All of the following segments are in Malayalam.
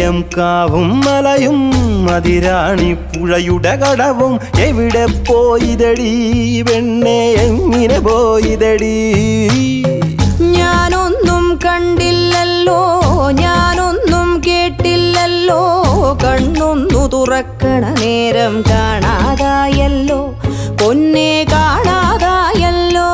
ആയില്യം കാവും മലയും മതിരാണി പുഴയുടെ കടവും എവിടെ പോയിതടി വെണ്ണെ എങ്ങനെ പോയിതടി ഞാനൊന്നും കണ്ടില്ലല്ലോ ഞാനൊന്നും കേട്ടില്ലല്ലോ കണ്ണൊന്നു തുറക്കണ നേരം കാണാതായല്ലോ പൊന്നെ കാണാതായല്ലോ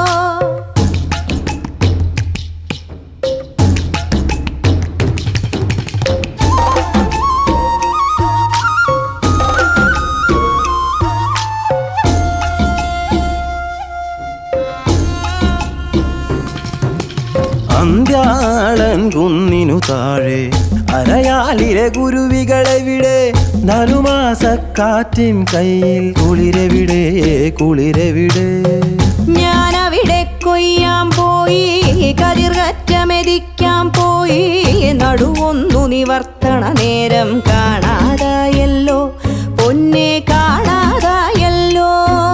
അന്ത്യാളൻ കുന്നിനു താഴെ അരയാലിലെ ഗുരുവികളെവിടെ നാലുമാസക്കാറ്റിൻ കയ്യിൽ കുളിരെവിടെ കുളിരെവിടെ ഞാൻ അവിടെ കൊയ്യാൻ പോയി കതിർകറ്റമെതിക്കാൻ പോയി നടുവൊന്നു നിവർത്തണ നേരം കാണാതായല്ലോ പൊന്നെ കാണാതായല്ലോ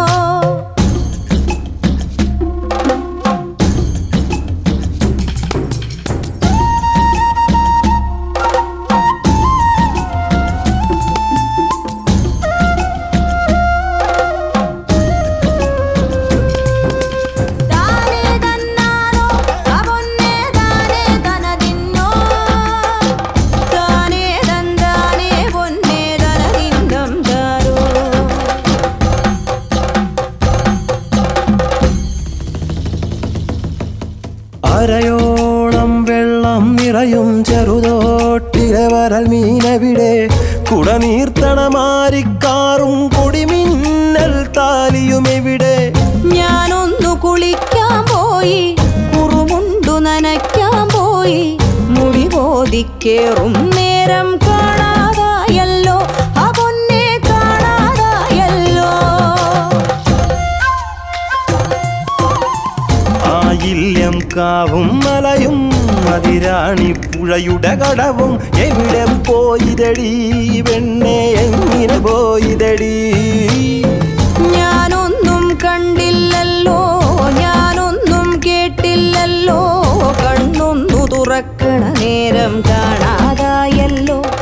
താനേ തന്നാനോ അവൊന്നേ താനേ തനതിന്നോ താനേ തന്താനേ പൊന്നേ തനതിന്നം താരോ അരയോളം വെള്ളം നിറയും ചെറുതോട്ടിലെ വരൽ മീനവിടെ കുടനീർത്തണമാരിക്കാറും കൊടിമിന്നൽ താലിയും എവിടെ ഞാനൊന്നു കുളിക്കാൻ പോയി കുറുമുണ്ടു നനയ്ക്കാൻ പോയി മുടി ബോധിക്കേറും നേരം കാണാതായല്ലോ ആ പൊന്നെ കാണാതായല്ലോ ആയില്യം കാവും മലയും മതിരാണി പുഴയുടെ കടവും എവിടെ പോയിതടി വെണ്ണെ എങ്ങനെ പോയിതടി ഞാനൊന്നും കണ്ടില്ലല്ലോ ഞാനൊന്നും കേട്ടില്ലല്ലോ കണ്ണൊന്നു തുറക്കണ നേരം കാണാതായല്ലോ